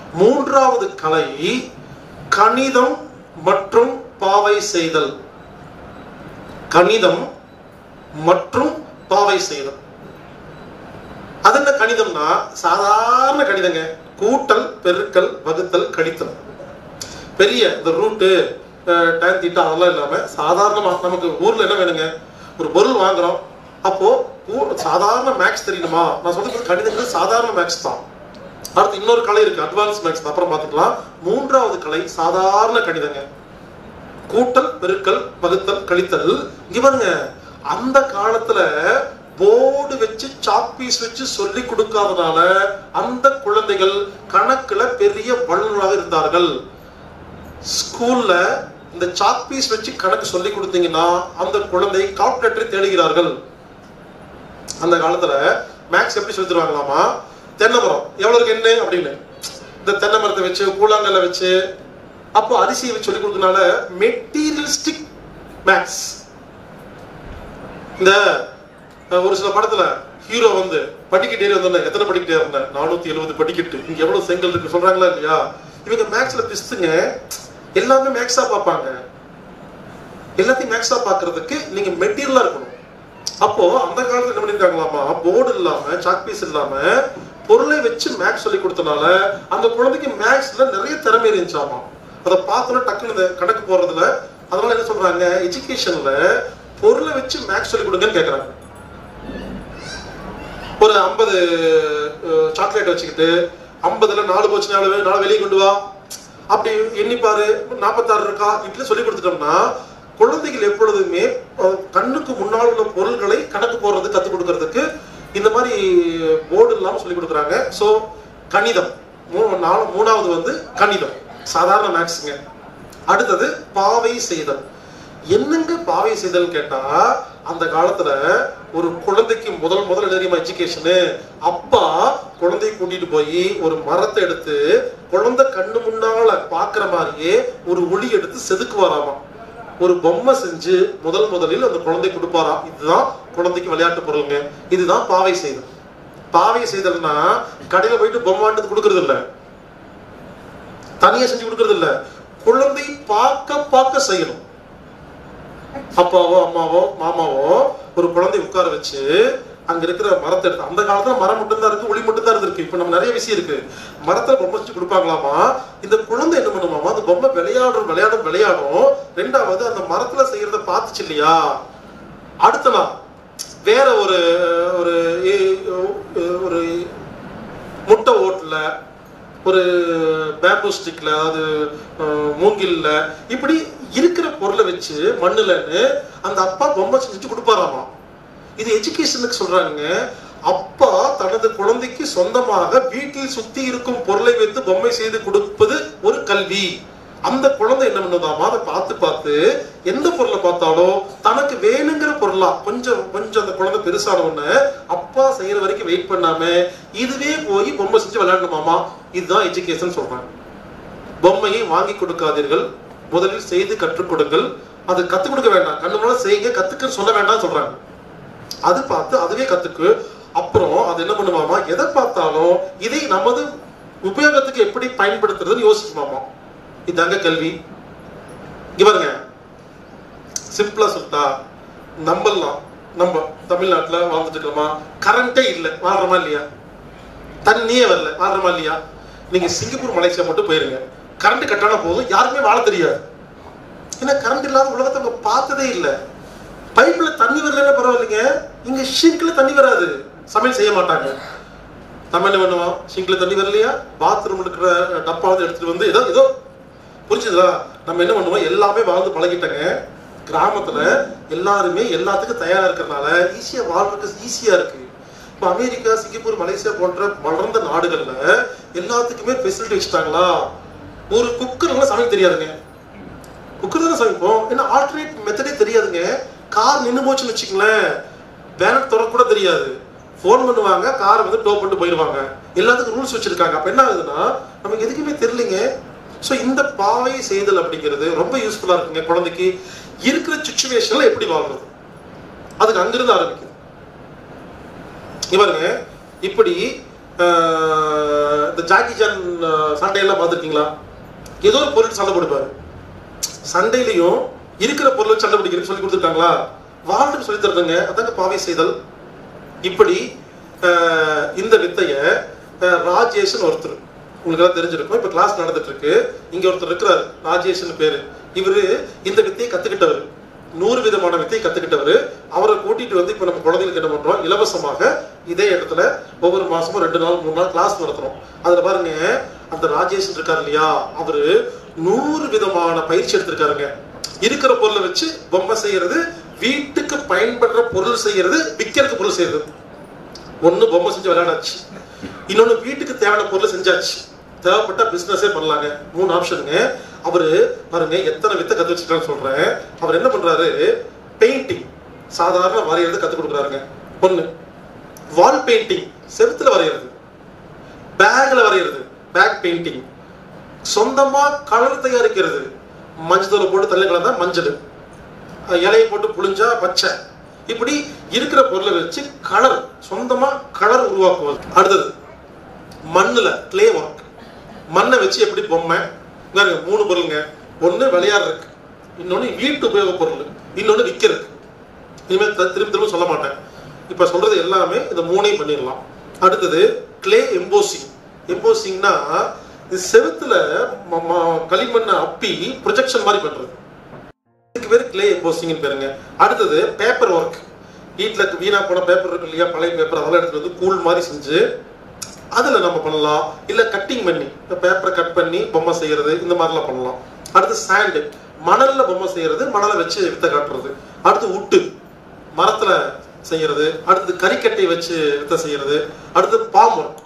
மூன்றாவது கலை கணிதம் மற்றும் பாவை செய்தல் கணிதம் மற்றும் பாவை செய்தல் அது என்ன கணிதம்னா சாதாரண கணிதங்க கூட்டல் பெருக்கல் வகுத்தல் கழித்தல் பெரிய இந்த ரூட்டு டேன் தீட்டா அதெல்லாம் இல்லாம சாதாரணமா நமக்கு ஊர்ல என்ன வேணுங்க ஒரு பொருள் வாங்குறோம் அப்போ ஊ- சாதாரண மேக்ஸ் தெரியணுமா நான் சொல்றது கணிதங்கள் சாதாரண மேக்ஸ் தான் அடுத்து இன்னொரு கலை இருக்கு அட்வான்ஸ் மேக்ஸ் அப்புறம் பார்த்துக்கலாம் மூன்றாவது கலை சாதாரண கணிதங்க கூட்டல் பெருக்கல் வகுத்தல் கழித்தல் இங்க பாருங்க அந்த காலத்துல போர்டு வச்சு சாப்பீஸ் வச்சு சொல்லி கொடுக்காதனால அந்த குழந்தைகள் கணக்குல பெரிய வல்லுநராக இருந்தார்கள் ஸ்கூல்ல இந்த சாப்பீஸ் வச்சு கணக்கு சொல்லி கொடுத்தீங்கன்னா அந்த குழந்தை கால்குலேட்டரை தேடுகிறார்கள் அந்த காலத்துல மேக்ஸ் எப்படி சொல்லி தருவாங்களாமா தென்னை மரம் எவ்வளவு என்ன அப்படின்னு இந்த தென்னை மரத்தை வச்சு கூழாங்கல்ல வச்சு அப்போ அரிசியை வச்சு சொல்லி கொடுக்கறனால மெட்டீரியலிஸ்டிக் மேக்ஸ் இந்த அஹ், ஒரு சில படத்துல ஹீரோ வந்து படிக்கட்டு ஏறி வந்தோன்னே எத்தனை படிக்கட்டு ஏறின நானூத்தி எழுபது படிக்கட்டு இங்க எவ்வளவு செங்கல் இருக்கு சொல்றாங்களா இல்லையா இவங்க மேக்ஸ்ல பிஸ்துங்க எல்லாமே மேக்ஸா பார்ப்பாங்க எல்லாத்தையும் மேக்ஸா பார்க்கிறதுக்கு நீங்க மெட்டீரியலா இருக்கணும் அப்போ அந்த காலத்துல என்ன பண்ணிருக்காங்களாமா போர்டு இல்லாம சாக் பீஸ் இல்லாம பொருளை வச்சு மேக்ஸ் சொல்லி கொடுத்தனால அந்த குழந்தைக்கு மேக்ஸ்ல நிறைய திறமை இருந்துச்சாமா அதை பார்த்தோன்னா டக்குனு இந்த கணக்கு போடுறதுல அதனால என்ன சொல்றாங்க எஜுகேஷன்ல பொருளை வச்சு மேக்ஸ் சொல்லி கொடுங்கன்னு கேக்குறாங்க ஒரு ஐம்பது சாக்லேட் வச்சுக்கிட்டு ஐம்பதுல நாலு போச்சு நாலு நாலு வெளியே கொண்டு வா அப்படி எண்ணிப்பாரு நாற்பத்தாறு இருக்கா இப்படி சொல்லி கொடுத்துட்டோம்னா குழந்தைகள் எப்பொழுதுமே அஹ், கண்ணுக்கு முன்னால் உள்ள பொருள்களை கணக்கு போடுறது கற்றுக் கொடுக்கறதுக்கு இந்த மாதிரி போர்டு இல்லாமல் சொல்லி கொடுக்குறாங்க ஸோ கணிதம் மூ நாலு மூணாவது வந்து கணிதம் சாதாரண மேக்ஸுங்க அடுத்தது பாவை செய்தல் என்னங்க பாவை செய்தல் கேட்டா அந்த காலத்துல ஒரு குழந்தைக்கு முதல் முதல் என்ன தெரியுமா எஜுகேஷனு அப்பா குழந்தைய கூட்டிட்டு போய் ஒரு மரத்தை எடுத்து குழந்தை கண்ணு முன்னால பாக்குற மாதிரியே ஒரு ஒளி எடுத்து செதுக்குவாராமா ஒரு பொம்மை செஞ்சு முதல் முதலில் அந்த குழந்தை கொடுப்பாராம் இதுதான் குழந்தைக்கு விளையாட்டு பொருளுங்க இதுதான் பாவை செய்தல் பாவை செய்தல்னா கடையில போயிட்டு பொம்மை வாங்கிட்டு கொடுக்கறது இல்ல தனியா செஞ்சு கொடுக்கறது இல்ல குழந்தை பார்க்க பார்க்க செய்யணும் அப்பாவோ அம்மாவோ மாமாவோ ஒரு குழந்தை உட்கார வச்சு அங்க இருக்கிற மரத்தை எடுத்து அந்த காலத்துல மரம் மட்டும்தான் இருக்கு ஒளி மட்டும்தான் இருந்திருக்கு இப்ப நம்ம நிறைய விஷயம் இருக்கு மரத்துல பொம்மை வச்சு கொடுப்பாங்களாமா இந்த குழந்தை என்ன பண்ணுமாமா அந்த பொம்மை விளையாடும் விளையாடும் விளையாடும் ரெண்டாவது அந்த மரத்துல செய்யறத பார்த்துச்சு இல்லையா அடுத்த நாள் வேற ஒரு ஒரு ஏ- ஒரு முட்டை ஓட்டுல ஒரு பேம்பு ஸ்டிக்ல அதாவது அஹ், மூங்கில்ல இப்படி இருக்கிற பொருளை வச்சு மண்ணுலன்னு அந்த அப்பா பொம்மை செஞ்சு கொடுப்பாராமா இது எஜுகேஷனுக்கு சொல்றாங்க அப்பா தனது குழந்தைக்கு சொந்தமாக வீட்டில் சுத்தி இருக்கும் பொருளை வைத்து பொம்மை செய்து கொடுப்பது ஒரு கல்வி அந்த குழந்தை என்ன பண்ணுதாமா அதை பார்த்து பார்த்து எந்த பொருளை பார்த்தாலும் தனக்கு வேணுங்கிற பொருளா கொஞ்சம் கொஞ்சம் அந்த குழந்தை பெருசான உடனே அப்பா செய்யற வரைக்கும் வெயிட் பண்ணாம இதுவே போய் பொம்மை செஞ்சு விளையாடணுமாமா இதுதான் எஜுகேஷன் சொல்றாங்க பொம்மையை வாங்கி கொடுக்காதீர்கள் முதலில் செய்து கற்றுக் கொடுங்கள் அது கத்துக் கொடுக்க வேண்டாம் கண்ணு முன்னால செய்யுங்க கத்துக்க சொல்ல வேண்டாம் சொல்றாங்க அது பார்த்து அதுவே கத்துக்கு அப்புறம் அது என்ன பண்ணுமாமா எதை பார்த்தாலும் இதை நமது உபயோகத்துக்கு எப்படி பயன்படுத்துறதுன்னு யோசிக்குமாமா இதாங்க கல்வி இங்க பாருங்க சிம்பிளா சொல்லிட்டா நம்பலாம் நம்ம தமிழ்நாட்டுல வாழ்ந்துட்டு இருக்கோமா கரண்டே இல்லை வாழ்றோமா இல்லையா தண்ணியே வரல வாழ்றோமா இல்லையா நீங்க சிங்கப்பூர் மலேசியா மட்டும் போயிருங்க கரண்ட் கட்டான போதும் யாருக்குமே வாழ தெரியாது ஏன்னா கரண்ட் இல்லாத உலகத்தை அவங்க பார்த்ததே இல்லை பைப்ல தண்ணி வரலன்னா பரவாயில்லைங்க இங்க ஷிங்க்ல தண்ணி வராது சமையல் செய்ய மாட்டாங்க நம்ம என்ன பண்ணுவோம் ஷிங்க்ல தண்ணி வரலையா பாத்ரூம் இருக்கிற டப்பா வந்து எடுத்துட்டு வந்து ஏதோ ஏதோ புரிஞ்சுதா நம்ம என்ன பண்ணுவோம் எல்லாமே வாழ்ந்து பழகிட்டங்க கிராமத்துல எல்லாருமே எல்லாத்துக்கும் தயாரா இருக்கிறதுனால ஈஸியா வாழ்றதுக்கு ஈஸியா இருக்கு இப்போ அமெரிக்கா சிங்கப்பூர் மலேசியா போன்ற வளர்ந்த நாடுகள்ல எல்லாத்துக்குமே ஃபெசிலிட்டி வச்சுட்டாங்களா ஒரு குக்கர்லாம் சமைக்க தெரியாதுங்க குக்கர் தானே சமைப்போம் ஏன்னா ஆல்டர்னேட் மெத்தடே தெரியாதுங்க கார் நின்று போச்சுன்னு வச்சுங்களேன் பேனட் திறக்க கூட தெரியாது ஃபோன் பண்ணுவாங்க காரை வந்து டோ பண்ணிட்டு போயிடுவாங்க எல்லாத்துக்கும் ரூல்ஸ் வச்சிருக்காங்க அப்ப என்ன ஆகுதுன்னா நமக்கு எதுக்குமே தெரியலைங்க ஸோ இந்த பாவை செய்தல் அப்படிங்கிறது ரொம்ப யூஸ்ஃபுல்லா இருக்குங்க குழந்தைக்கு இருக்கிற சுச்சுவேஷன்ல எப்படி வாழ்றது அதுக்கு அங்கிருந்து ஆரம்பிக்குது இங்க பாருங்க இப்படி ஆஹ், இந்த ஜாக்கி ஜான் ஆஹ், சண்டையெல்லாம் பார்த்துருக்கீங்களா ஏதோ ஒரு பொருள் சண்டை போடுப்பாரு சண்டையிலையும் இருக்கிற பொருளை சண்டை பிடிக்கிறதுக்கு சொல்லி கொடுத்துருக்காங்களா வாழ்ந்துட்டு சொல்லி தருதுங்க அதாங்க பாவை செய்தல் இப்படி ஆஹ், இந்த வித்தைய ஆஹ், ராஜேஷ்னு ஒருத்தர் உங்களுக்கு எல்லாம் தெரிஞ்சிருக்கும் இப்ப கிளாஸ் நடந்துட்டு இருக்கு இங்க ஒருத்தர் இருக்கிறாரு ராஜேஷ்னு பேரு இவரு இந்த வித்தையை கத்துக்கிட்டவர் நூறு விதமான வித்தையை கத்துக்கிட்டவர் அவரை கூட்டிட்டு வந்து இப்ப நம்ம குழந்தைகளுக்கு என்ன பண்றோம் இலவசமாக இதே இடத்துல ஒவ்வொரு மாசமும் ரெண்டு நாள் மூணு நாள் கிளாஸ் நடத்துறோம் அதுல பாருங்க அந்த ராஜேஷ் இருக்காரு இல்லையா அவரு நூறு விதமான பயிற்சி எடுத்திருக்காருங்க இருக்கிற பொருளை வச்சு பொம்மை செய்யறது வீட்டுக்கு பயன்படுற பொருள் செய்யறது விற்கிறதுக்கு பொருள் செய்யறது ஒண்ணு பொம்மை செஞ்சு விளையாடாச்சு இன்னொன்னு வீட்டுக்கு தேவையான பொருளை செஞ்சாச்சு தேவைப்பட்ட பிசினஸே பண்ணலாங்க மூணு ஆப்ஷனுங்க அவரு பாருங்க எத்தனை வித்தை கத்து வச்சிருக்கான்னு சொல்றேன் அவர் என்ன பண்றாரு பெயிண்டிங் சாதாரண வரையறது கத்து கொடுக்குறாருங்க ஒண்ணு வால் பெயிண்டிங் செவுத்துல வரைகிறது பேக்ல வரைகிறது பேக் பெயிண்டிங் சொந்தமா கலர் தயாரிக்கிறது மஞ்சள் தூளை போட்டு தள்ளி கலந்தா மஞ்சள் அஹ் இலையை போட்டு புளிஞ்சா பச்சை இப்படி இருக்கிற பொருளை வச்சு கலர் சொந்தமா கலர் உருவாக்குவது அடுத்தது மண்ணுல கிளே ஒர்க் மண்ணை வச்சு எப்படி பொம்மை இங்க பாருங்க, மூணு பொருளுங்க ஒண்ணு விளையாடுறதுக்கு இன்னொன்னு வீட்டு உபயோக பொருள் இன்னொன்னு விற்கிறதுக்கு இனிமேல் த- திரும்ப திரும்ப சொல்ல மாட்டேன் இப்ப சொல்றது எல்லாமே இந்த மூணையும் பண்ணிடலாம் அடுத்தது கிளே எம்போசிங் எம்போசிங்னா இது செவுத்துல ம- ம- களிமண்ணை அப்பி ப்ரொஜெக்ஷன் மாதிரி பண்றது இதுக்கு பேர் கிளே எம்போசிங்னு பேருங்க அடுத்தது பேப்பர் ஒர்க் வீட்டில் வீணா போன பேப்பர் இருக்கு இல்லையா பழைய பேப்பர் அதெல்லாம் எடுத்துட்டு வந்து கூழ் மாதிரி செஞ்சு அதில் நம்ம பண்ணலாம் இல்லை கட்டிங் பண்ணி பேப்பரை கட் பண்ணி பொம்மை செய்யறது இந்த மாதிரிலாம் பண்ணலாம் அடுத்து சாண்டு மணல்ல பொம்மை செய்யறது மணலை வச்சு வித்த காட்டுறது அடுத்து உட்டு மரத்துல செய்யறது அடுத்தது கறிக்கட்டை வச்சு வித்த செய்யறது அடுத்து பாம் ஒர்க்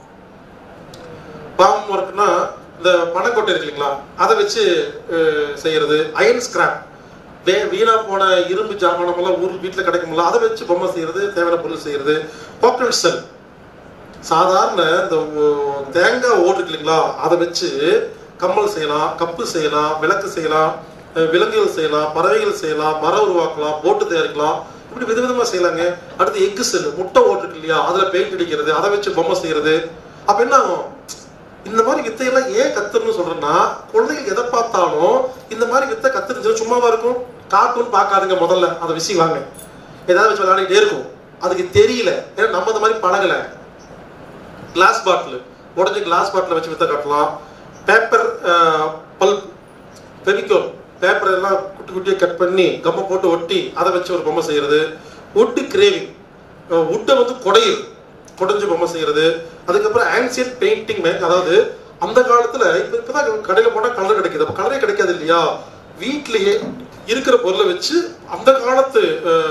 பாம் ஒர்க்னா இந்த பனக்கொட்டை இருக்கு இல்லைங்களா அதை வச்சு அஹ், செய்யறது அயன் ஸ்கிராப் வே வீணா போன இரும்பு ஜாமானம் எல்லாம் ஊர் வீட்டில் கிடைக்கும்ல அதை வச்சு பொம்மை செய்யறது தேவையான பொருள் செய்யறது பாக்கெட் செல் சாதாரண இந்த ஓ- தேங்காய் ஓடு இருக்கு இல்லைங்களா அதை வச்சு கம்மல் செய்யலாம் கப்பு செய்யலாம் விளக்கு செய்யலாம் அஹ் விலங்குகள் செய்யலாம் பறவைகள் செய்யலாம் மரம் உருவாக்கலாம் போட்டு தயாரிக்கலாம் இப்படி விதவிதமா செய்யலாங்க அடுத்து எக்கு செல் முட்டை ஓட்டு இருக்கு இல்லையா அதுல பெயிண்ட் அடிக்கிறது அதை வச்சு பொம்மை செய்யறது அப்ப என்ன ஆகும் இந்த மாதிரி வித்தையெல்லாம் ஏன் கத்துறதுன்னு சொல்றேன்னா குழந்தைகள் எதை பார்த்தாலும் இந்த மாதிரி வித்தை கத்துருந்துச்சுன்னா சும்மாவா இருக்கும் கார்ட்டூன் பார்க்காதுங்க முதல்ல அதை விசி வாங்க ஏதாவது வச்சு விளையாடிட்டே இருக்கும் அதுக்கு தெரியல ஏன்னா நம்ம இந்த மாதிரி பழகல கிளாஸ் பாட்டில் உடஞ்சி கிளாஸ் பாட்டில் வச்சு வித்த காட்டலாம் பேப்பர் பல்ப் ஃபெவிகோல் பேப்பர் எல்லாம் குட்டி குட்டியாக கட் பண்ணி கம்மை போட்டு ஒட்டி அதை வச்சு ஒரு பொம்மை செய்யறது வுட்டு கிரேவிங் வுட்டை வந்து குடையுது குடைஞ்சு பொம்மை செய்யறது அதுக்கப்புறம் ஆன்சியன் பெயிண்டிங் அதாவது அந்த காலத்துல இப்ப இப்பதான் கடையில போனா கலர் கிடைக்குது அப்ப கலரே கிடைக்காது இல்லையா வீட்லயே இருக்கிற பொருளை வச்சு அந்த காலத்து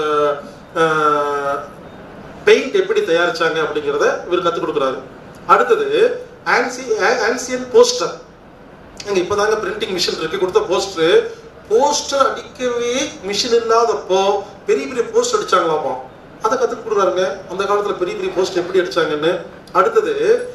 பெயிண்ட் எப்படி தயாரிச்சாங்க அப்படிங்கிறத இவர் கத்துக் கொடுக்குறாரு அடுத்தது ஆன்சி ஆன்சியன் போஸ்டர் எங்க இப்பதாங்க பிரிண்டிங் மிஷின் இருக்கு கொடுத்த போஸ்டர் போஸ்டர் அடிக்கவே மிஷின் இல்லாதப்போ பெரிய பெரிய போஸ்டர் அடிச்சாங்களாமா அதை கத்துக் கொடுக்குறாருங்க அந்த காலத்துல பெரிய பெரிய போஸ்டர் எப்படி அடிச்சாங்கன்னு அடுத்தது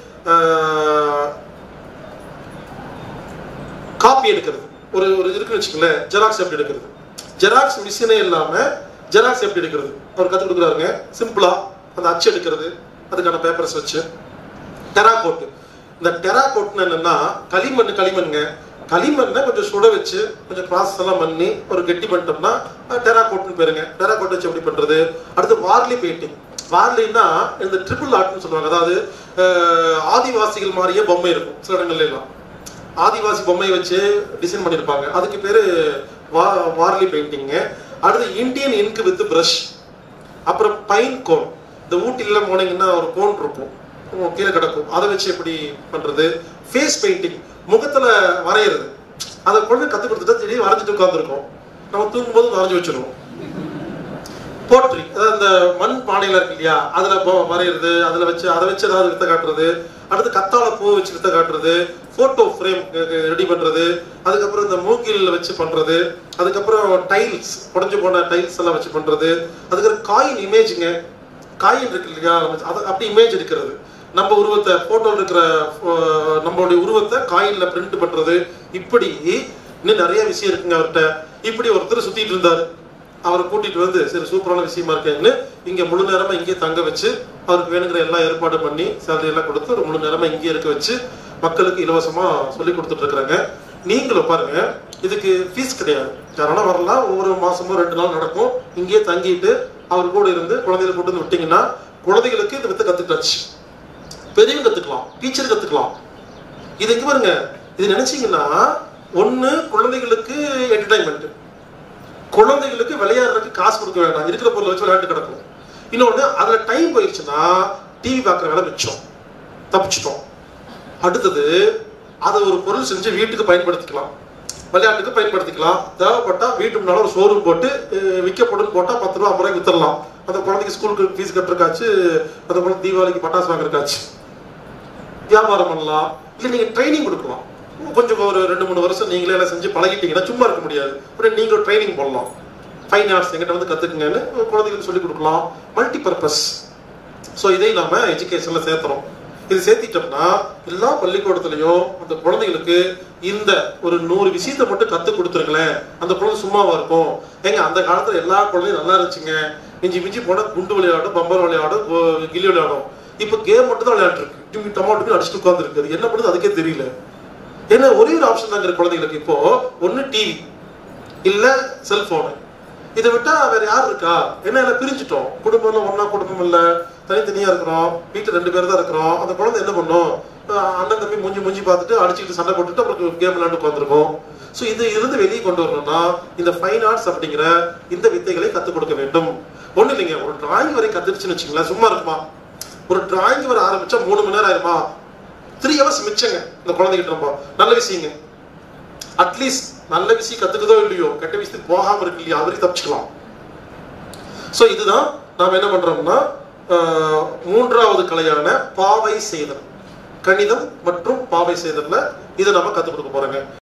காப்பி எடுக்கிறது ஒரு ஒரு இருக்குன்னு வச்சுக்கோங்களேன் ஜெராக்ஸ் எப்படி எடுக்கிறது ஜெராக்ஸ் மிஷினே இல்லாம ஜெராக்ஸ் எப்படி எடுக்கிறது அவர் கத்துக் கொடுக்குறாருங்க சிம்பிளா அந்த அச்சு எடுக்கிறது அதுக்கான பேப்பர்ஸ் வச்சு டெராகோட் இந்த டெராகோட்னு என்னன்னா களிமண் களிமண்ங்க களிமண்ணை கொஞ்சம் சுட வச்சு கொஞ்சம் ப்ராசஸ் எல்லாம் பண்ணி ஒரு கெட்டி பண்ணிட்டோம்னா டெராகோட்னு பேருங்க டெராகோட் வச்சு எப்படி பண்றது அடுத்து வார்லி பெயிண்டிங் வார்லின்னா இந்த ட்ரிபிள் ஆர்ட்னு சொல்லுவாங்க அதாவது அஹ், ஆதிவாசிகள் மாதிரியே பொம்மை இருக்கும் சில இடங்கள்ல எல்லாம் ஆதிவாசி பொம்மையை வச்சு டிசைன் பண்ணியிருப்பாங்க அதுக்கு பேரு வா வார்லி பெயிண்டிங்க அடுத்து இந்தியன் இங்க் வித் பிரஷ் அப்புறம் பைன் கோன் இந்த ஊட்டில போனீங்கன்னா ஒரு கோன் இருக்கும் உம் கீழே கிடக்கும் அதை வச்சு எப்படி பண்றது ஃபேஸ் பெயிண்டிங் முகத்துல வரைகிறது அதை கொண்டு கத்து கொடுத்துட்டா திடீர்னு வரைஞ்சிட்டு உட்காந்துருக்கோம் நம்ம தூங்கும்போது வரைஞ்சி வச்சிருவோம் போட்ரி அதாவது இந்த மண் பானையில இருக்கு இல்லையா அதுல பொ- வரைகிறது அதுல வச்சு அதை வச்சு ஏதாவது வித்த காட்டுறது அடுத்து கத்தாழை பூ வச்சு வித்த காட்டுறது போட்டோ ஃப்ரேம் ரெடி பண்றது அதுக்கப்புறம் இந்த மூங்கில் வச்சு பண்றது அதுக்கப்புறம் டைல்ஸ் உடஞ்சு போன டைல்ஸ் எல்லாம் வச்சு பண்றது அதுக்கப்புறம் காயின் இமேஜுங்க காயின் இருக்கு இல்லையா நம்ம அதை அப்படி இமேஜ் எடுக்கிறது நம்ம உருவத்தை போட்டோல இருக்கிற அஹ், நம்மளுடைய உருவத்தை காயின்ல பிரிண்ட் பண்றது இப்படி இன்னும் நிறைய விஷயம் இருக்குங்க அவர்கிட்ட இப்படி ஒருத்தர் சுத்திட்டு இருந்தாரு அவரை கூட்டிட்டு வந்து சரி சூப்பரான விஷயமா இருக்கேன்னு இங்க முழு நேரமா இங்கே தங்க வச்சு அவருக்கு வேணுங்கிற எல்லா ஏற்பாடு பண்ணி சேலரி எல்லாம் கொடுத்து ஒரு முழு நேரமா இங்கேயே இருக்க வச்சு மக்களுக்கு இலவசமா சொல்லி கொடுத்துட்டு இருக்கிறாங்க நீங்களும் பாருங்க இதுக்கு ஃபீஸ் கிடையாது யாரானா வரலாம் ஒவ்வொரு மாசமும் ரெண்டு நாள் நடக்கும் இங்கேயே தங்கிட்டு அவர் கூட இருந்து குழந்தைகளை கூட்டு வந்து விட்டீங்கன்னா குழந்தைகளுக்கு இந்த வித்தை கத்துக்கிட்டாச்சு பெரியவங்க கத்துக்கலாம் டீச்சர் கத்துக்கலாம் இதுக்கு பாருங்க இது நினைச்சீங்கன்னா ஒண்ணு குழந்தைகளுக்கு என்டர்டைன்மெண்ட் குழந்தைகளுக்கு விளையாடுறதுக்கு காசு கொடுக்க வேண்டாம் இருக்கிற பொருளை வச்சு விளையாட்டு கிடக்கும் இன்னொன்னு அதுல டைம் போயிடுச்சுன்னா டிவி பார்க்குற வேலை மிச்சம் தப்பிச்சிட்டோம் அடுத்தது அதை ஒரு பொருள் செஞ்சு வீட்டுக்கு பயன்படுத்திக்கலாம் விளையாட்டுக்கு பயன்படுத்திக்கலாம் தேவைப்பட்டா வீட்டு முன்னால ஒரு ஷோரூம் போட்டு அஹ், விற்கப்படும் போட்டா பத்து ரூபா ஐம்பது ரூபாய்க்கு வித்துடலாம் அந்த குழந்தைக்கு ஸ்கூலுக்கு ஃபீஸ் கட்டுறக்காச்சு அந்த குழந்தை தீபாவளிக்கு பட்டாசு வாங்குறக்காச்சு வியாபாரம் பண்ணலாம் இல்லை நீங்க ட்ரைனிங் கொடுக்கலாம் கொஞ்சம் ஒரு ரெண்டு மூணு வருஷம் நீங்களே எல்லாம் செஞ்சு பழகிட்டீங்கன்னா சும்மா இருக்க முடியாது உடனே நீங்க ட்ரைனிங் போடலாம் ஃபைன் ஆர்ட்ஸ் எங்கிட்ட வந்து கத்துக்குங்கன்னு குழந்தைகளுக்கு சொல்லி கொடுக்கலாம் மல்டி பர்பஸ் ஸோ இதை நாம எஜுகேஷன்ல சேர்த்துறோம் இது சேர்த்திட்டோம்னா எல்லா பள்ளிக்கூடத்துலயும் அந்த குழந்தைகளுக்கு இந்த ஒரு நூறு விஷயத்தை மட்டும் கத்து கொடுத்துருங்களேன் அந்த குழந்தை சும்மாவா இருக்கும் ஏங்க அந்த காலத்துல எல்லா குழந்தையும் நல்லா இருந்துச்சுங்க மிஞ்சி மிஞ்சி போனா குண்டு விளையாடும் பம்பர் விளையாடும் கோ- கில்லி விளையாடும் இப்போ கேம் மட்டும் தான் விளையாட்டுருக்கு டிமி டமாட்டோ அடிச்சுட்டு உட்காந்துருக்கு அது என்ன பண்ணுது அதுக்கே தெரியல ஏன்னா ஒரே ஒரு ஆப்ஷன் தாங்க இருக்கு குழந்தைகளுக்கு இப்போ ஒன்னு டிவி இல்ல செல்போனு இதை விட்டா வேற யார் இருக்கா என்ன எல்லாம் பிரிஞ்சுட்டோம் குடும்பம்ல ஒண்ணா குடும்பம் இல்ல தனித்தனியா இருக்கிறோம் வீட்டுல ரெண்டு பேர் தான் இருக்கிறோம் அந்த குழந்தை என்ன பண்ணும் அஹ் அண்ணன் தம்பி மூஞ்சி மூஞ்சி பார்த்துட்டு அடிச்சுக்கிட்டு சண்டை போட்டுட்டு அப்புறம் கேம் விளையாண்டு உட்காந்துருக்கோம் ஸோ இது இருந்து வெளியே கொண்டு வரணும்னா இந்த ஃபைன் ஆர்ட்ஸ் அப்படிங்கிற இந்த வித்தைகளை கத்துக் கொடுக்க வேண்டும் ஒண்ணு இல்லைங்க ஒரு டிராயிங் வரை கத்துருச்சுன்னு வச்சுங்களேன் சும்மா இருக்குமா ஒரு டிராயிங் வர ஆரம்பிச்சா மூணு மணி நேரம் ஆயிருமா த்ரீ ஹவர்ஸ் மிச்சங்க இந்த குழந்தைகிட்ட ரொம்ப நல்ல விஷயங்க அட்லீஸ்ட் நல்ல விஷயம் கத்துக்குதோ இல்லையோ கெட்ட விஷயத்துக்கு போகாம இருக்கு இல்லையா அவரையும் தப்பிச்சுக்கலாம் ஸோ இதுதான் நாம் என்ன பண்றோம்னா ஆஹ், மூன்றாவது கலையான பாவை செய்தல் கணிதம் மற்றும் பாவை செய்தல்ல இதை நம்ம கத்துக் கொடுக்க போறோங்க